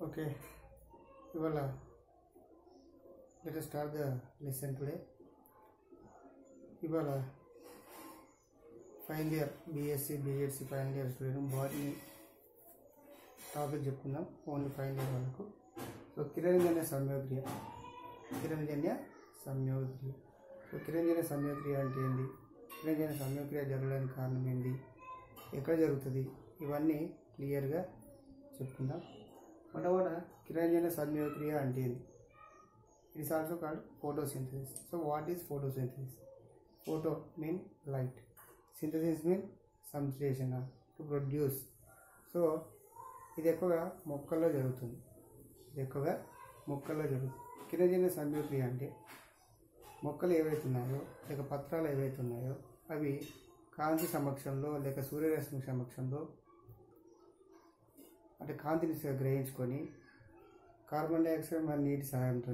Okay ఇవాళ let start the lesson today ఇవాళ final year BSc BSc final year student body topic చెప్పుకుందాం only final year వాళ్ళకు so కిరణజన్య సంయోక్రియ కిరణజన్య సంయోక్రియ సో కిరణజన్య సంయోక్రియ అంటే ఏంటి కిరణజన్య సంయోక్రియ జరగడానికి కారణం ఏంటి ఎక్కడ జరుగుతుంది ఇవన్నీ క్లియర్గా చెప్పుకుందాం మొట్టమొదట కిరణజన్య సంయోక్రియ అంటే ఏంటి it is also called photosynthesis so what is photosynthesis photo mean light synthesis mean సంశ్లేషణ టు ప్రొడ్యూస్ సో ఇది ఎక్కువగా మొక్కల్లో జరుగుతుంది ఇది ఎక్కువగా మొక్కల్లో జరుగుతుంది కిరణజన్య సంయోక్రియ అంటే మొక్కలు ఏవైతే ఉన్నాయో లేక పత్రాలు ఏవైతే ఉన్నాయో అవి కాంతి సమక్షంలో లేక సూర్యరశ్మి సమక్షంలో అంటే కాంతిని స- గ్రహించుకొని కార్బన్ డైఆక్సైడ్ మరియు నీటి సహాయంతో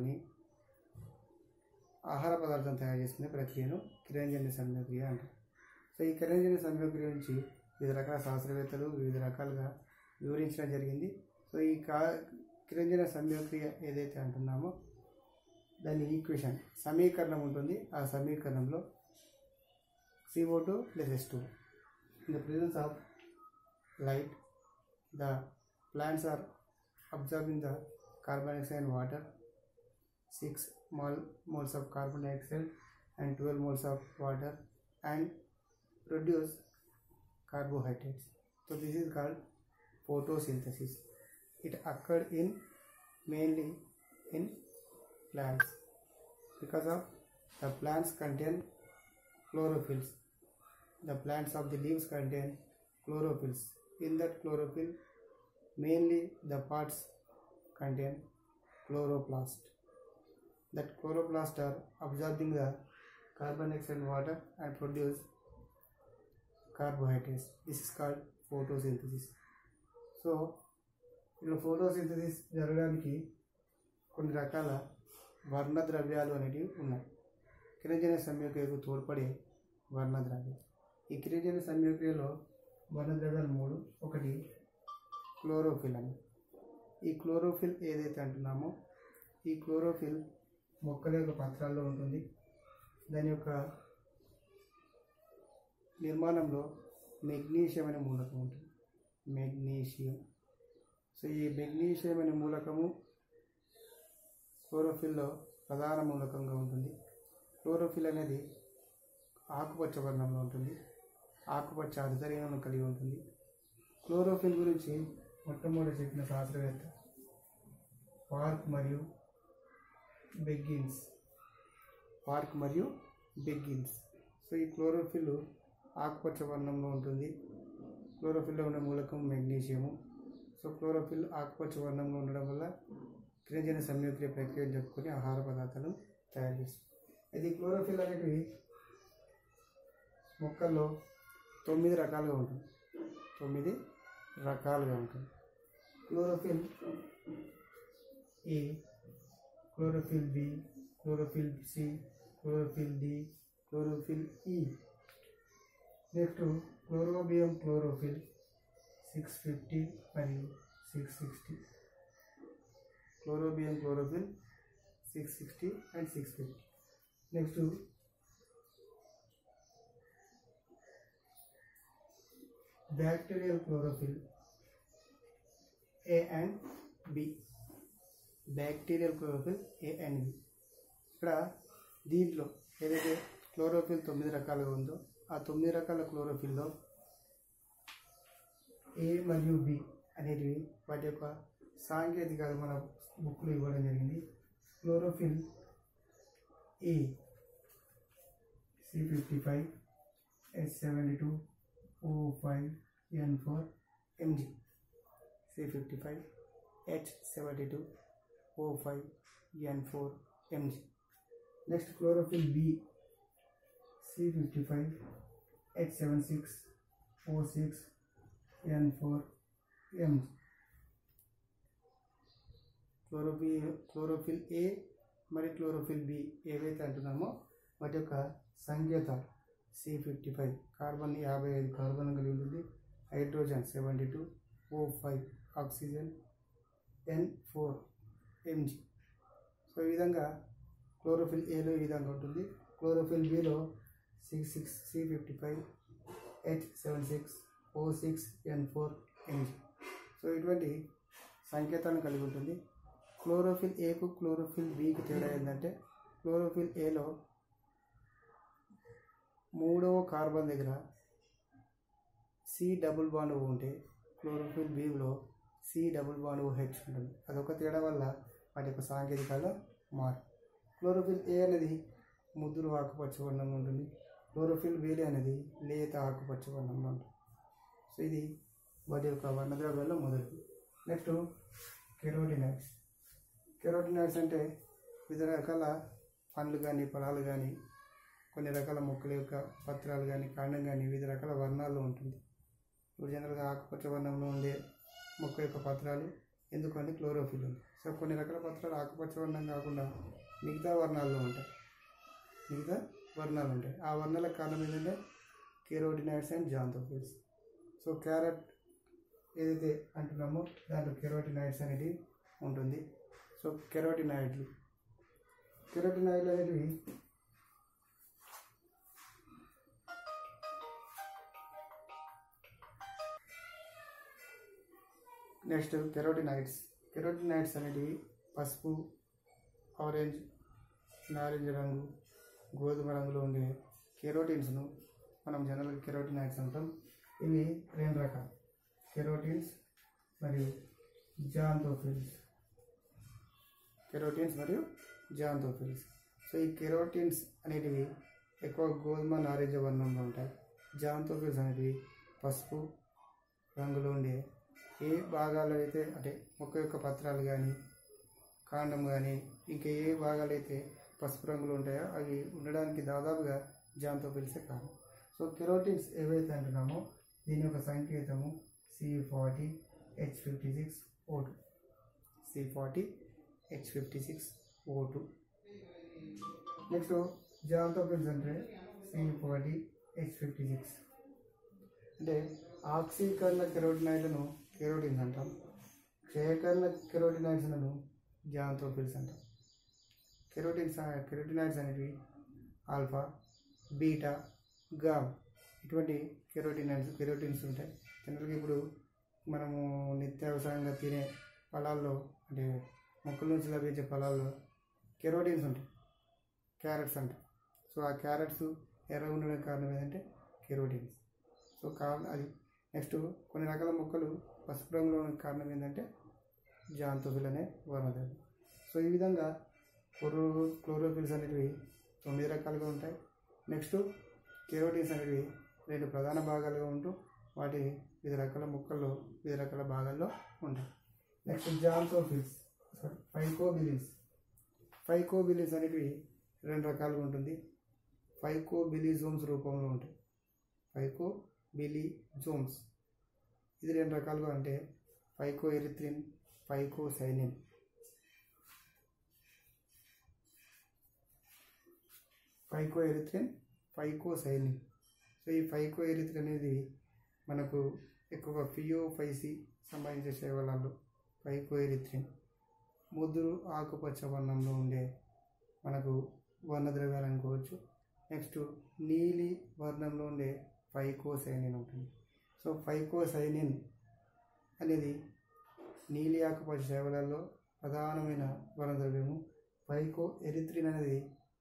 ఆహార పదార్థం తయారు చేసుకునే ప్రక్రియను కిరణజన్య సంయోక్రియ అంటారు సో ఈ కిరణజన్య సంయోక్రియ నుంచి వివిధ రకాల శాస్త్రవేత్తలు వివిధ రకాలుగా వివరించడం జరిగింది సో ఈ కా కిరణజన్య సంయోక్రియ ఏదైతే అంటున్నామో దాని ఈక్వేషన్ సమీకరణం ఉంటుంది ఆ సమీకరణంలో CO2 two plus S two in the presence of light the plants are absorbing the carbon dioxide and water 6 mol moles of carbon dioxide and 12 moles of water and produce carbohydrates so this is called photosynthesis it occurred in mainly in plants because of the plants contain chlorophylls the plants of the leaves contain chlorophylls in that chlorophyll mainly the parts contain chloroplast that chloroplast are absorbing the carbon dioxide and water and produce carbohydrates this is called photosynthesis so ఇక్కడ photosynthesis జరగడానికి కొన్ని రకాల వర్ణ ద్రవ్యాలు అనేటివి ఉన్నాయి కిరణజన్య సంయోక్రియకు తోడ్పడే వర్ణ ద్రవ్యాలు ఈ కిరణజన్య సంయోక్రియలో వర్ణ ద్రవ్యాలు మూడు ఒకటి క్లోరోఫిల్ అని ఈ క్లోరోఫిల్ ఏదైతే అంటున్నామో ఈ క్లోరోఫిల్ మొక్కల యొక్క పత్రాల్లో ఉంటుంది దాని యొక్క నిర్మాణంలో మెగ్నీషియం అనే మూలకం ఉంటుంది మెగ్నీషియం సో ఈ మెగ్నీషియం అనే మూలకము క్లోరోఫిల్లో ప్రధాన మూలకంగా ఉంటుంది క్లోరోఫిల్ అనేది ఆకుపచ్చ వర్ణంలో ఉంటుంది ఆకుపచ్చ అర్ధరేణులను కలిగి ఉంటుంది క్లోరోఫిల్ గురించి మొట్టమొదటి చెప్పిన శాస్త్రవేత్త పార్క్ మరియు బెగ్గిన్స్ పార్క్ మరియు బెగ్గిన్స్ సో ఈ క్లోరోఫిల్ ఆకుపచ్చ వర్ణంలో ఉంటుంది క్లోరోఫిల్లో ఉన్న మూలకం మెగ్నీషియము సో క్లోరోఫిల్ ఆకుపచ్చ వర్ణంలో ఉండడం వల్ల కిరణజన సంయోక్రియ ప్రక్రియను జరుపుకొని ఆహార పదార్థాలను తయారు చేస్తుంది అయితే ఈ క్లోరోఫిల్ అనేటివి మొక్కల్లో తొమ్మిది రకాలుగా ఉంటుంది తొమ్మిది రకాలుగా ఉంటుంది chlorophyll A chlorophyll B chlorophyll C chlorophyll D chlorophyll E next chlorobium chlorophyll six fifty మరియు six sixty chlorobium chlorophyll six sixty and six fifty next bacterial chlorophyll A and B bacterial chlorophyll A and B ఇక్కడ దీంట్లో ఏదైతే chlorophyll తొమ్మిది రకాలుగా ఉందో ఆ తొమ్మిది రకాల క్లోరోఫిల్లో ఏ మరియు బి అనేటివి వాటి యొక్క సాంకేతికాలు మన బుక్లో ఇవ్వడం జరిగింది chlorophyll A C fifty five S seventy two O five N four MG C fifty five H seventy two O five N four MG next chlorophyll B C fifty five H seven six O six N four MG chlorophyll chlorophyll A మరియు chlorophyll B ఏవైతే అంటున్నామో వాటి యొక్క సంకేతాలు C fifty five carbon యాభై ఐదు carbon కలిగి ఉంటుంది hydrogen seventy two O five oxygen N four MG so ఈ విధంగా క్లోరోఫిల్ ఏలో ఈ విధంగా ఉంటుంది క్లోరోఫిల్ బిలో six six C fifty five H seven six O six N four MG so ఇటువంటి సంకేతాలను కలిగి ఉంటుంది క్లోరోఫిల్ ఏకు క్లోరోఫిల్ బికి తేడా ఏంటంటే క్లోరోఫిల్ ఏలో మూడవ కార్బన్ దగ్గర సి డబుల్ బాండ్ ఓ ఉంటే క్లోరోఫిల్ బిలో C double bond O H ఉంటుంది అదొక తేడా వల్ల వాటి యొక్క సాంకేతికాలు మారు క్లోరోఫిల్ ఏ అనేది ముద్దురు ఆకుపచ్చ వర్ణంలో ఉంటుంది క్లోరోఫిల్ బి అనేది లేత ఆకుపచ్చ వర్ణంలో ఉంటుంది సో ఇది వాటి యొక్క వర్ణద్రవ్యాల్లో మొదటి నెక్స్ట్ కెరోటినాయిడ్స్ కెరోటినాయిడ్స్ అంటే వివిధ రకాల పండ్లు కానీ ఫలాలు కానీ కొన్ని రకాల మొక్కల యొక్క పత్రాలు కానీ కాండం కానీ వివిధ రకాల వర్ణాల్లో ఉంటుంది ఇప్పుడు జనరల్గా ఆకుపచ్చ వర్ణంలో ఉండే మొక్క యొక్క పత్రాలు ఎందుకంటే క్లోరోఫిల్ ఉంది సో కొన్ని రకాల పత్రాలు ఆకుపచ్చ వర్ణం కాకుండా మిగతా వర్ణాల్లో ఉంటాయి మిగతా వర్ణాలు ఉంటాయి ఆ వర్ణాలకు కారణం ఏంటంటే carotenoids and xanthophylls so carrot ఏదైతే అంటున్నామో దాంట్లో కెరోటినాయిడ్స్ అనేది ఉంటుంది సో కెరోటినాయిడ్లు కెరోటినాయిడ్లు అనేటివి నెక్స్ట్ కెరోటినాయిడ్స్ కెరోటినాయిడ్స్ అనేటివి పసుపు ఆరెంజ్ నారింజ రంగు గోధుమ రంగులో ఉండే కెరోటిన్స్ను మనం జనరల్గా కెరోటినాయిడ్స్ అంటాం ఇవి రెండు రకాలు కెరోటిన్స్ మరియు జాంతోఫిల్స్ కెరోటిన్స్ మరియు జాంతోఫిల్స్ సో ఈ కెరోటిన్స్ అనేటివి ఎక్కువ గోధుమ నారింజ వర్ణంలో ఉంటాయి జాంతోఫిల్స్ అనేటివి పసుపు రంగులో ఉండే ఏ భాగాలు అయితే అంటే మొక్క యొక్క పత్రాలు కానీ కాండం కానీ ఇంకా ఏ భాగాలు అయితే పసుపు రంగులో ఉంటాయో అవి ఉండడానికి దాదాపుగా జాంతోఫిల్సే కారణం సో కెరోటిన్స్ ఏవైతే అంటున్నామో దీని యొక్క సంకేతము C forty H fifty six O two C forty H fifty six O two next xanthophylls అంటే C forty H fifty six అంటే ఆక్సీకరణ కెరోటినాయిడ్లను కెరోటిన్స్ అంటాం క్షయకరణ కెరోటినాయిడ్స్లను జాంతోఫిల్స్ అంటాం కెరోటిన్స్ కెరోటినాయిడ్స్ అనేవి ఆల్ఫా బీటా గామ్ ఇటువంటి కెరోటినాయిడ్స్ కెరోటిన్స్ ఉంటాయి జనరల్గా ఇప్పుడు మనము నిత్యావసరంగా తినే ఫలాల్లో అంటే మొక్కల నుంచి లభించే ఫలాల్లో కెరోటిన్స్ ఉంటాయి క్యారెట్స్ అంటాం సో ఆ క్యారెట్స్ ఎర్రగా ఉండడానికి కారణం ఏంటంటే కెరోటిన్స్ సో కారణం అది నెక్స్ట్ కొన్ని రకాల మొక్కలు పసుపు రంగులో ఉండడానికి కారణం ఏంటంటే జాంతోఫిల్ అనే వర్ణద్రవ్యం సో ఈ విధంగా క్లోరో క్లోరోఫిల్స్ అనేటివి తొమ్మిది రకాలుగా ఉంటాయి నెక్స్ట్ కెరోటిన్స్ అనేవి రెండు ప్రధాన భాగాలుగా ఉంటూ వాటి వివిధ రకాల మొక్కల్లో వివిధ రకాల భాగాల్లో ఉంటాయి next xanthophylls sorry phycobilins phycobilins అనేటివి రెండు రకాలుగా ఉంటుంది ఫైకోబిలిజోమ్స్ రూపంలో ఉంటాయి ఫైకో బిలిజోమ్స్ ఇది రెండు రకాలుగా అంటే ఫైకో ఎరిథ్రిన్ ఫైకో సైనిన్ ఫైకో ఎరిథ్రిన్ ఫైకో సైనిన్ సో ఈ ఫైకో ఎరిథ్రిన్ అనేది మనకు ఎక్కువ ఫియోఫైసి సంబంధించిన శైవలాలు ఫైకో ఎరిథ్రిన్ ముదురు ఆకుపచ్చ వర్ణంలో ఉండే మనకు వర్ణద్రవ్యాలు అనుకోవచ్చు నెక్స్ట్ నీలి వర్ణంలో ఉండే ఫైకోసైనిన్ ఉంటుంది సో ఫైకోసైనిన్ అనేది నీలి ఆకుపచ్చ సేవలలో ప్రధానమైన వర్ణద్రవ్యము ఫైకో ఎరిత్రిన్ అనేది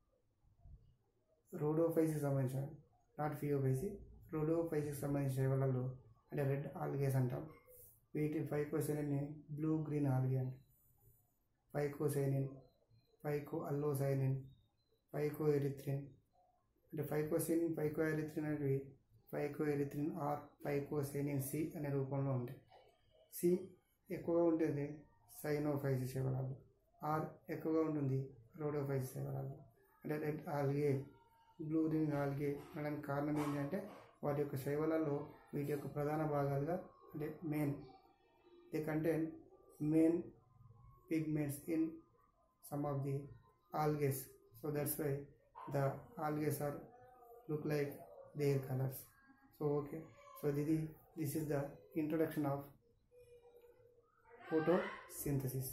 రోడోఫైసికి సంబంధించిన నాట్ ఫియోఫైసి రోడోఫైసికి సంబంధించిన సేవలలో అంటే రెడ్ ఆల్గేస్ అంటాం వీటి ఫైకోసైనిన్ని బ్లూ గ్రీన్ ఆల్గే అంటాం phycocyanin phyco allocyanin phycoerythrin అంటే ఫైకోసిన్ ఫైకో ఎరిత్రిన్ అనేవి phycoerythrin or phycocyanin C అనే రూపంలో ఉంటాయి సి ఎక్కువగా ఉంటుంది సైనోఫైసిస్ శివరాలు ఆర్ ఎక్కువగా ఉంటుంది రోడోఫైసిస్ శివరాలు అంటే రెడ్ ఆల్గే బ్లూ రింగ్ ఆల్గే అనడానికి కారణం ఏంటంటే వాటి యొక్క శైవలలో వీటి యొక్క ప్రధాన భాగాలుగా అంటే main they contain main pigments in some of the algae so that's why the algae are look like their colors so okay so this is, this is the introduction of photosynthesis.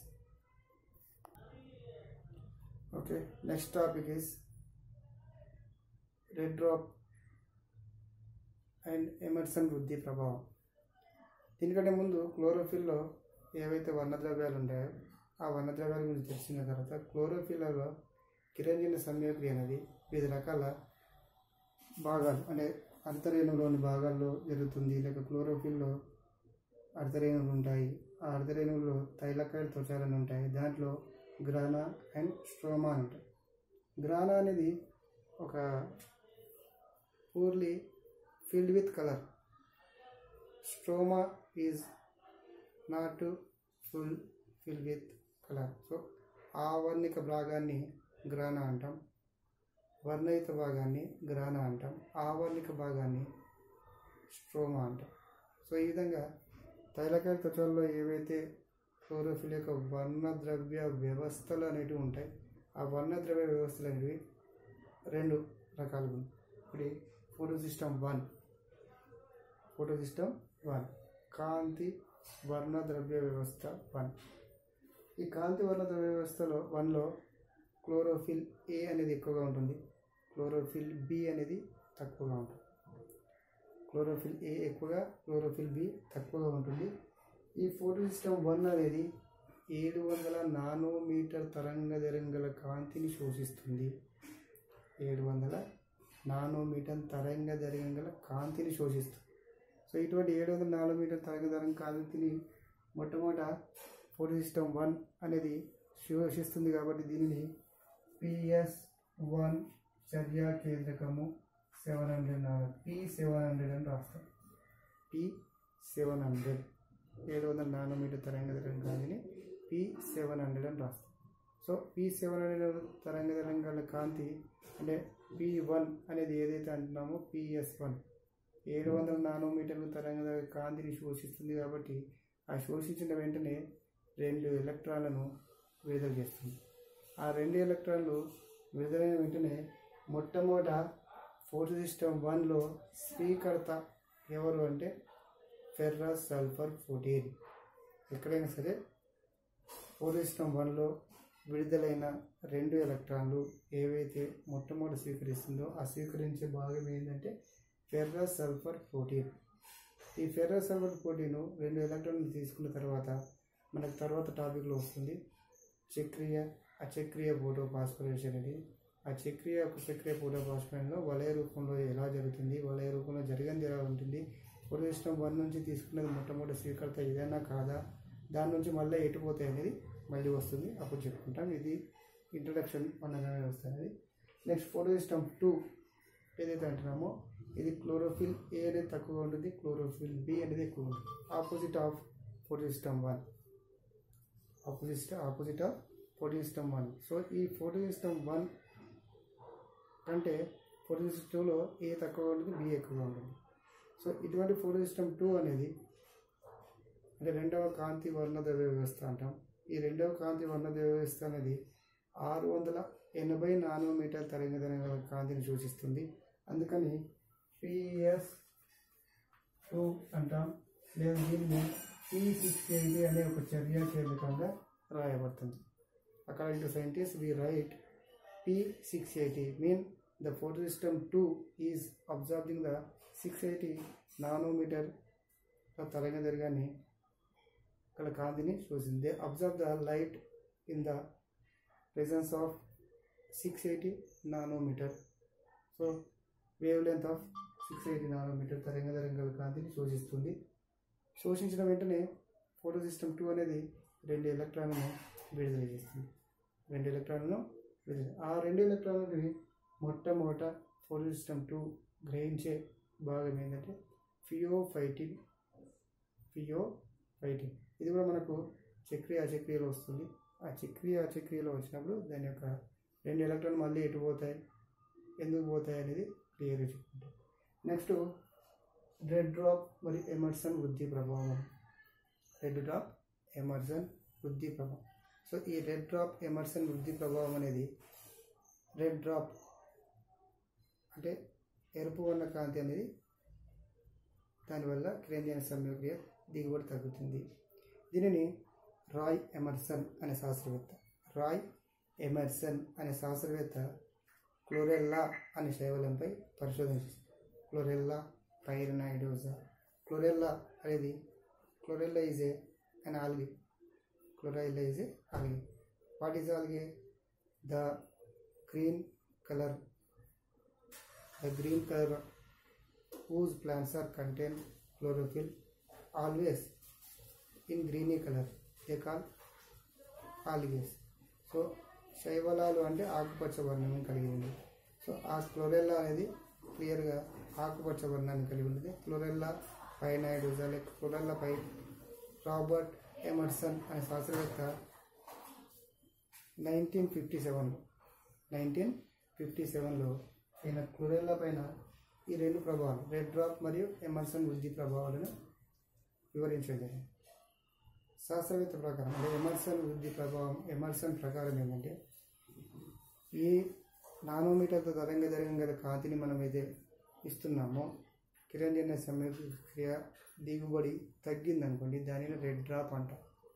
Okay, next topic is red drop and Emerson వృద్ధి ప్రభావం దీనికంటే ముందు క్లోరోఫిల్లో ఏవైతే వర్ణద్రవ్యాలు ఉంటాయో ఆ వర్ణద్రవ్యాల గురించి తెలిసిన తర్వాత క్లోరోఫిల్లో కిరంజన సంయోక్రియ అనేది వివిధ రకాల భాగాలు అంటే అర్ధరేణులోని భాగాల్లో జరుగుతుంది లేక క్లోరోఫిల్లో అర్ధరేణువులు ఉంటాయి ఆ అర్ధరేణువుల్లో తైలకాయల త్వచాలను ఉంటాయి దాంట్లో గ్రానా అండ్ స్ట్రోమా అని ఉంటాయి గ్రానా అనేది ఒక purely filled with colour stroma is not full fill with colour so ఆవర్ణిక భాగాన్ని గ్రానా అంటాం వర్ణయుత భాగాన్ని గ్రానా అంటాం ఆవర్ణిక భాగాన్ని స్ట్రోమా అంటాం సో ఈ విధంగా తైలకాయ త్వచల్లో ఏవైతే క్లోరోఫిల్ యొక్క వర్ణద్రవ్య వ్యవస్థలు అనేటివి ఉంటాయి ఆ వర్ణద్రవ్య వ్యవస్థలు అనేవి రెండు రకాలుగా ఉన్నాయి ఇప్పుడు photosystem one photosystem one కాంతి వర్ణ ద్రవ్య వ్యవస్థ వన్ ఈ కాంతి వర్ణ ద్రవ్య వ్యవస్థలో వన్లో క్లోరోఫిల్ ఏ అనేది ఎక్కువగా ఉంటుంది క్లోరోఫిల్ బి అనేది తక్కువగా ఉంటుంది క్లోరోఫిల్ ఏ ఎక్కువగా క్లోరోఫిల్ బి తక్కువగా ఉంటుంది ఈ ఫోటో సిస్టమ్ వన్ అనేది ఏడు వందల నానోమీటర్ తరంగ దరంగల కాంతిని శోషిస్తుంది ఏడు వందల నానోమీటర్ తరంగ దరంగల కాంతిని శోషిస్తుంది సో ఇటువంటి ఏడు వందల నానోమీటర్ తరంగ దరం కాంతిని మొట్టమొదట ఫోటో సిస్టమ్ వన్ అనేది శోషిస్తుంది కాబట్టి దీనిని పిఎస్ వన్ చర్య కేంద్రకము seven hundred P seven hundred అని రాస్తాం పి సెవెన్ హండ్రెడ్ ఏడు వందల నానోమీటర్ తరంగ తరంగాన్ని పి సెవెన్ హండ్రెడ్ అని రాస్తాం సో పి సెవెన్ హండ్రెడ్ తరంగ తరంగాల కాంతి అంటే పి వన్ అనేది ఏదైతే అంటున్నామో పిఎస్ వన్ ఏడు వందల నానోమీటర్ల తరంగ కాంతిని శోషిస్తుంది కాబట్టి ఆ శోషించిన వెంటనే రెండు ఎలక్ట్రాన్లను విడుదల చేస్తుంది ఆ రెండు ఎలక్ట్రాన్లు విడుదలైన వెంటనే మొట్టమొదట ఫోటో సిస్టమ్ వన్లో స్వీకర్త ఎవరు అంటే ఫెర్రస్ సల్ఫర్ ఫోర్టీన్ ఎక్కడైనా సరే ఫోటో సిస్టమ్ వన్లో విడుదలైన రెండు ఎలక్ట్రాన్లు ఏవైతే మొట్టమొదటి స్వీకరిస్తుందో ఆ స్వీకరించే భాగం ఏంటంటే ఫెర్రస్ సల్ఫర్ ప్రోటీన్ ఈ ఫెర్రస్ సల్ఫర్ ప్రోటీన్ రెండు ఎలక్ట్రాన్లు తీసుకున్న తర్వాత మనకు తర్వాత టాపిక్లో వస్తుంది చక్రీయ అచక్రీయ ఫోటోపాస్పరేషన్ అనేది ఆ చక్రీయ చక్రీయ ఫోటోపాస్పరేషన్లో వలయ రూపంలో ఎలా జరుగుతుంది వలయ రూపంలో జరిగింది ఎలా ఉంటుంది ఫోటో సిస్టమ్ వన్ నుంచి తీసుకున్నది మొట్టమొదటి స్వీకర్త ఏదైనా కాదా దాని నుంచి మళ్ళీ ఎటుపోతాయి అనేది మళ్ళీ వస్తుంది అప్పుడు చెప్పుకుంటాం ఇది ఇంట్రడక్షన్ మన వ్యవస్థ అనేది నెక్స్ట్ ఫోటో సిస్టమ్ టూ ఏదైతే అంటున్నామో ఇది క్లోరోఫిల్ ఏ అనేది తక్కువగా ఉంటుంది క్లోరోఫిల్ బి అనేది ఎక్కువ ఉంటుంది opposite of photosystem one opposite opposite of photosystem one so ఈ ఫోటో సిస్టమ్ వన్ కంటే ఫోటో సిస్టమ్ టూలో ఏ తక్కువగా ఉంటుంది బి ఎక్కువగా ఉంటుంది సో ఇటువంటి ఫోటో సిస్టమ్ టూ అనేది అంటే రెండవ కాంతి వర్ణ ద్రవ్య వ్యవస్థ అంటాం ఈ రెండవ కాంతి వర్ణ ద్రవ్య వ్యవస్థ అనేది ఆరు వందల ఎనభై నానోమీటర్ తరంగ కాంతిని సూచిస్తుంది అందుకని పిఎస్ టూ అంటాం లేదా దీన్ని పి సిక్స్ ఎయిటీ అనే ఒక చర్య కేంద్రకంగా రాయబడుతుంది according to scientist we write P six eighty mean the photosystem two is observing the six eighty nanometer తరంగ దర్గాన్ని ఇక్కడ కాంతిని శోషింది they observe the light in the presence of six eighty nanometer so wavelength of six eighty nanometer తరంగ తరంగాల కాంతిని శోషిస్తుంది శోషించిన వెంటనే photo photosystem two అనేది రెండు ఎలక్ట్రాన్లను విడుదల చేస్తుంది రెండు ఎలక్ట్రాన్లను విడుదల ఆ రెండు ఎలక్ట్రాన్లని మొట్టమొదట ఫోటో సిస్టమ్ టూ గ్రహించే భాగం ఏంటంటే ఫియోఫైటిన్ ఫియోఫైటిన్ ఇది కూడా మనకు చక్రీయ అచక్రియలో వస్తుంది ఆ చక్రీయ అచక్రియలో వచ్చినప్పుడు దాని యొక్క రెండు ఎలక్ట్రాన్ మళ్ళీ ఎటు పోతాయి ఎందుకు పోతాయి అనేది క్లియర్గా చెప్పుకుంటాం నెక్స్ట్ రెడ్ డ్రాప్ మరియు ఎమర్సన్ వృద్ధి ప్రభావం రెడ్ డ్రాప్ ఎమర్సన్ వృద్ధి ప్రభావం సో ఈ రెడ్ డ్రాప్ ఎమర్సన్ వృద్ధి ప్రభావం అనేది రెడ్ డ్రాప్ అంటే ఎరుపు వర్ణ కాంతి అనేది దానివల్ల క్రేంజన సంయోగ్య దిగుబడి తగ్గుతుంది దీనిని రాయ్ ఎమర్సన్ అనే శాస్త్రవేత్త రాయ్ ఎమర్సన్ అనే శాస్త్రవేత్త క్లోరెల్లా అనే శైవలంపై పరిశోధన చేశారు క్లోరెల్లా పైరనైడోజా క్లోరెల్లా అనేది Chlorella is a an algae Chlorella is a algae what is algae the green colour the green colour whose plants are contain chlorophyll always in greeny color they call algae so శైవలాలు అంటే ఆకుపచ్చ వర్ణం కలిగి ఉంది so ఆ chlorella అనేది క్లియర్గా ఆకుపచ్చ వర్ణాన్ని కలిగి ఉంటుంది క్లోరెల్లా పైనైడోజా లేక క్లోరెల్లా పై రాబర్ట్ ఎమర్సన్ అనే శాస్త్రవేత్త nineteen fifty seven nineteen fifty సెవెన్లో ఈయన క్లోరెల్లా పైన ఈ రెండు ప్రభావాలు రెడ్ డ్రాప్ మరియు ఎమర్సన్ వృద్ధి ప్రభావాలను వివరించడం జరిగింది శాస్త్రవేత్త ప్రకారం అంటే ఎమర్సన్ వృద్ధి ప్రభావం ఎమర్సన్ ప్రకారం ఏంటంటే ఈ నానోమీటర్తో తరంగ దైర్ఘ్యం గల కాంతిని మనం అయితే ఇస్తున్నామో కిరణజన్య సమక్రియ దిగుబడి తగ్గిందనుకోండి దానిని రెడ్ డ్రాప్ అంటాం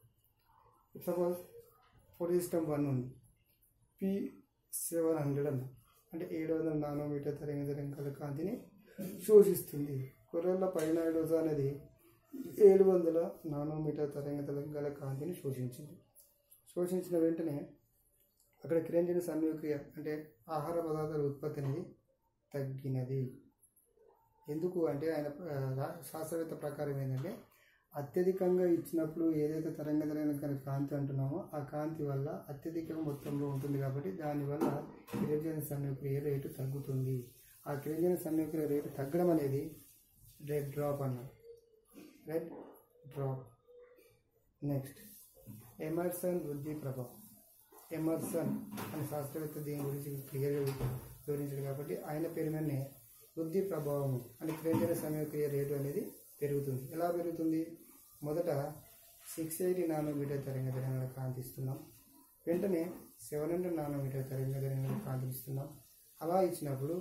సపోజ్ పొడిస్టమ్ వన్ ఉంది పి సెవెన్ హండ్రెడ్ అన్న అంటే ఏడు వందల నానోమీటర్ తరంగ దైర్ఘ్యం గల కాంతిని శోషిస్తుంది కొరల్ల పైనాయిడోజా అనేది ఏడు వందల నానోమీటర్ తరంగ దైర్ఘ్యం గల కాంతిని శోషించింది శోషించిన వెంటనే అక్కడ కిరంజన సంయోక్రియ అంటే ఆహార పదార్థాల ఉత్పత్తి అనేది తగ్గినది ఎందుకు అంటే ఆయన ఆ, రా- శాస్త్రవేత్త ప్రకారం ఏంటంటే అత్యధికంగా ఇచ్చినప్పుడు ఏదైతే తరంగదైన కనుక కాంతి అంటున్నామో ఆ కాంతి వల్ల అత్యధిక మొత్తంలో ఉంటుంది కాబట్టి దానివల్ల కిరంజన సంయోక్రియ రేటు తగ్గుతుంది ఆ కిరంజన సంయోక్రియ రేటు తగ్గడం అనేది రెడ్ డ్రాప్ అన్నారు రెడ్ డ్రాప్ నెక్స్ట్ ఎమర్సన్ వృద్ధి ప్రభావం ఎమర్సన్ అనే శాస్త్రవేత్త దీని గురించి క్లియర్గా వివరించాడు కాబట్టి ఆయన పేరు మీదనే వృద్ధి ప్రభావం అంటే క్రేంజన సమయక్రియ రేటు అనేది పెరుగుతుంది ఎలా పెరుగుతుంది మొదట సిక్స్ ఎయిటీ నానోమీటర్ తరంగ తరంగంలో కాంతిస్తున్నాం వెంటనే సెవెన్ హండ్రెడ్ నానోమీటర్ తరంగ తరంగంలో కాంతిస్తున్నాం అలా ఇచ్చినప్పుడు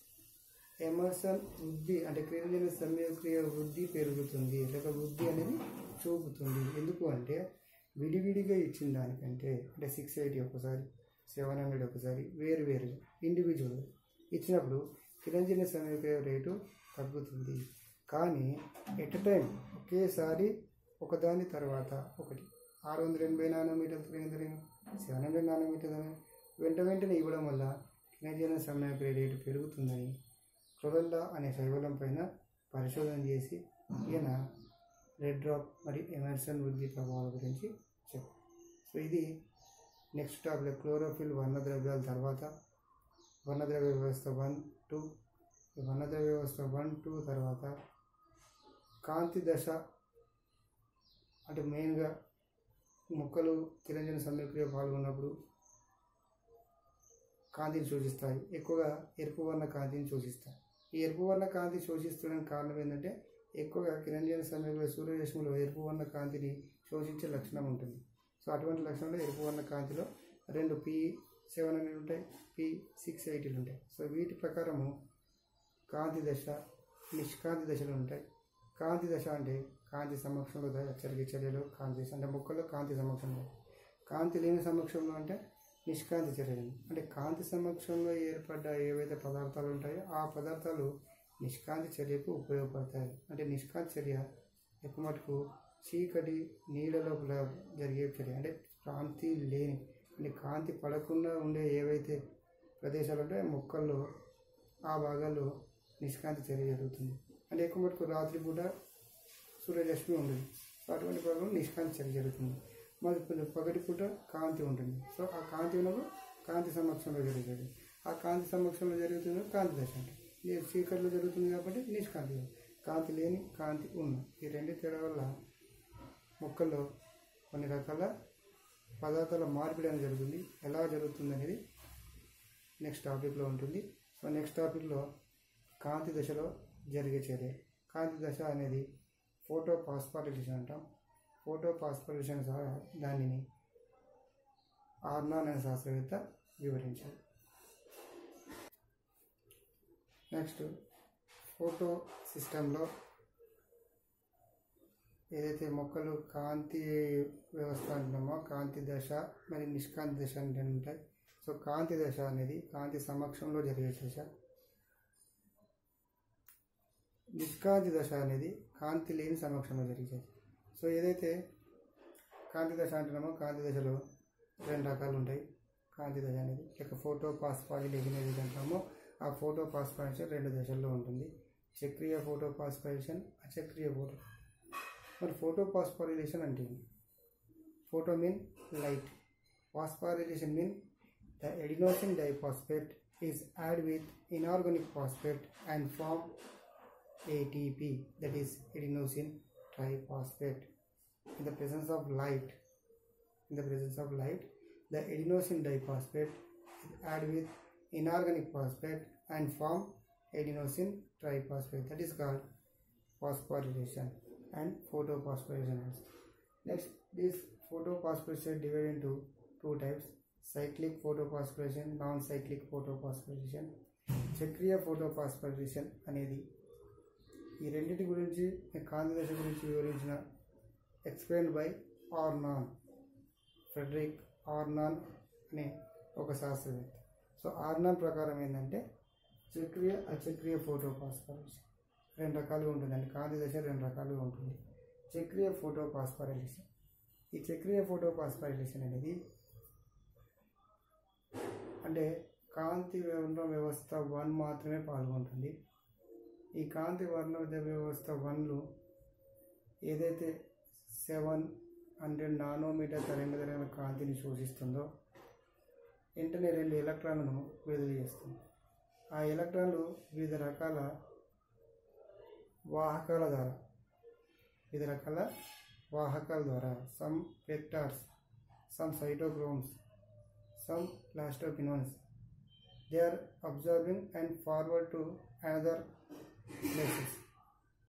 ఎమర్సన్ వృద్ధి అంటే క్రియోజన సమయక్రియ వృద్ధి పెరుగుతుంది లేక వృద్ధి అనేది చూపుతుంది ఎందుకు అంటే విడివిడిగా ఇచ్చిన దానికంటే అంటే సిక్స్ ఎయిటీ ఒకసారి సెవెన్ హండ్రెడ్ ఒకసారి వేరు వేరు ఇండివిజువల్ ఇచ్చినప్పుడు కిరంజన సమయక్రియ రేటు తగ్గుతుంది కానీ ఎట్ టైం ఒకేసారి ఒకదాని తర్వాత ఒకటి ఆరు వందల ఎనభై నానోమీటర్ సెవెన్ హండ్రెడ్ నానోమీటర్ వెంట వెంటనే ఇవ్వడం వల్ల కిరంజన సమయక్రియ రేటు పెరుగుతుందని క్లొరెల్లా అనే శైవలం పైన పరిశోధన చేసి ఈయన రెడ్ డ్రాప్ మరియు ఎమర్సన్ వృద్ధి ప్రభావాల గురించి చెప్పారు సో ఇది నెక్స్ట్ టాపిక్ క్లోరోఫిల్ వర్ణద్రవ్యాల తర్వాత వర్ణద్రవ్య వ్యవస్థ వన్ టూ వర్ణద్రవ్య వ్యవస్థ వన్ టూ తర్వాత కాంతి దశ అంటే మెయిన్గా మొక్కలు కిరంజన సమీక్రియ పాల్గొన్నప్పుడు కాంతిని సూచిస్తాయి ఎక్కువగా ఎరుపు వర్ణ కాంతిని సూచిస్తాయి ఈ ఎరుపు వర్ణ కాంతి శోషిస్తుండడానికి కారణం ఏంటంటే ఎక్కువగా కిరణజన సమయంలో సూర్యరశ్మిలో ఎరుపు వర్ణ కాంతిని శోషించే లక్షణం ఉంటుంది సో అటువంటి లక్షణంలో ఎరుపు వర్ణ కాంతిలో రెండు పి సెవెన్ హండ్రెడ్ ఉంటాయి పి సిక్స్ ఎయిటీలు ఉంటాయి సో వీటి ప్రకారము కాంతి దశ నిష్కాంతి దశలు ఉంటాయి కాంతి దశ అంటే కాంతి సమక్షంలో ద- జరిగే చర్యలు కాంతి దశ అంటే మొక్కల్లో కాంతి సమక్షంలో కాంతి లేని సమక్షంలో అంటే నిష్కాంతి చర్యలు అంటే కాంతి సమక్షంలో ఏర్పడ్డ ఏవైతే పదార్థాలు ఉంటాయో ఆ పదార్థాలు నిష్కాంతి చర్యకు ఉపయోగపడతాయి అంటే నిష్కాంతి చర్య ఎక్కువ మటుకు చీకటి నీడలో ప్ర- జరిగే చర్య అంటే కాంతి లేని అంటే కాంతి పడకుండా ఉండే ఏవైతే ప్రదేశాలు ఉంటాయో మొక్కల్లో ఆ భాగాల్లో నిష్కాంతి చర్య జరుగుతుంది అంటే ఎక్కువ మటుకు రాత్రిపూట సూర్యరశ్మి ఉండదు సో అటువంటి భాగంలో నిష్కాంతి చర్య జరుగుతుంది మరి కొంచెం పగటిపూట కాంతి ఉంటుంది సో ఆ కాంతి ఉన్నప్పుడు కాంతి సమక్షంలో జరుగుతుంది ఆ కాంతి సమక్షంలో జరుగుతుంది కాంతి దశ అంటే ఇది చీకట్లో జరుగుతుంది కాబట్టి నిష్కాంతి కాంతి లేని కాంతి ఉన్న ఈ రెండు తేడా వల్ల మొక్కల్లో కొన్ని రకాల పదార్థాల మార్పిడి అనేది జరుగుతుంది ఎలా జరుగుతుంది అనేది నెక్స్ట్ టాపిక్లో ఉంటుంది సో నెక్స్ట్ టాపిక్లో కాంతి దశలో జరిగే చర్య కాంతి దశ అనేది ఫోటో పాస్పారిలేషన్ అంటాం ఫోటో పాస్పారిలేషన్ దానిని ఆర్నాన్ అనే శాస్త్రవేత్త వివరించారు నెక్స్ట్ ఫోటో సిస్టంలో ఏదైతే మొక్కలు కాంతి వ్యవస్థ అంటున్నామో కాంతి దశ మరి నిష్కాంతి దశ అంటే ఉంటాయి సో కాంతి దశ అనేది కాంతి సమక్షంలో జరిగే దశ నిష్కాంతి దశ అనేది కాంతి లేని సమక్షంలో జరిగేది సో ఏదైతే కాంతి దశ అంటున్నామో కాంతి దశలో రెండు రకాలు ఉంటాయి కాంతి దశ అనేది ఇక ఫోటో పాస్పాలిలేషన్ ఏదైతే అంటామో ఆ ఫోటో పాస్పాలిలేషన్ రెండు దశల్లో ఉంటుంది చక్రీయ ఫోటో పాస్పాలిలేషన్ అచక్రీయ ఫోటో మరి ఫోటో పాస్పాలిలేషన్ అంటే photo mean light phosphorylation mean the adenosine diphosphate is add with inorganic phosphate and form ATP that is adenosine triphosphate in the presence of light in the presence of light the adenosine diphosphate is add with inorganic phosphate and form adenosine triphosphate that is called phosphorylation and photophosphorylation also. next this photophosphorylation divided into two types cyclic photophosphorylation non-cyclic photophosphorylation చక్రీయ photophosphorylation అనేది ఈ రెండింటి గురించి కాంతి దశ గురించి వివరించిన explain by Arnon Frederick Arnon అనే ఒక శాస్త్రవేత్త సో ఆర్నాన్ ప్రకారం ఏంటంటే చక్రీయ అచక్రీయ ఫోటోపాస్పరేషన్ రెండు రకాలుగా ఉంటుందండి కాంతి దశ రెండు రకాలుగా ఉంటుంది చక్రీయ ఫోటోపాస్పరేషన్ ఈ చక్రీయ ఫోటోపాస్పరేషన్ అనేది అంటే కాంతి వర్ణ వ్యవస్థ వన్ మాత్రమే పాల్గొంటుంది ఈ కాంతి వర్ణ వ్యవస్థ వన్లో ఏదైతే సెవెన్ హండ్రెడ్ నానోమీటర్ తరంగదైన కాంతిని శోషిస్తుందో వెంటనే రెండు ఎలక్ట్రాన్లను విడుదల చేస్తుంది ఆ ఎలక్ట్రాన్లు వివిధ రకాల వాహకాల ద్వారా వివిధ రకాల వాహకాల ద్వారా some vectors some cytochromes some plastoquinones they are observing and forward to another places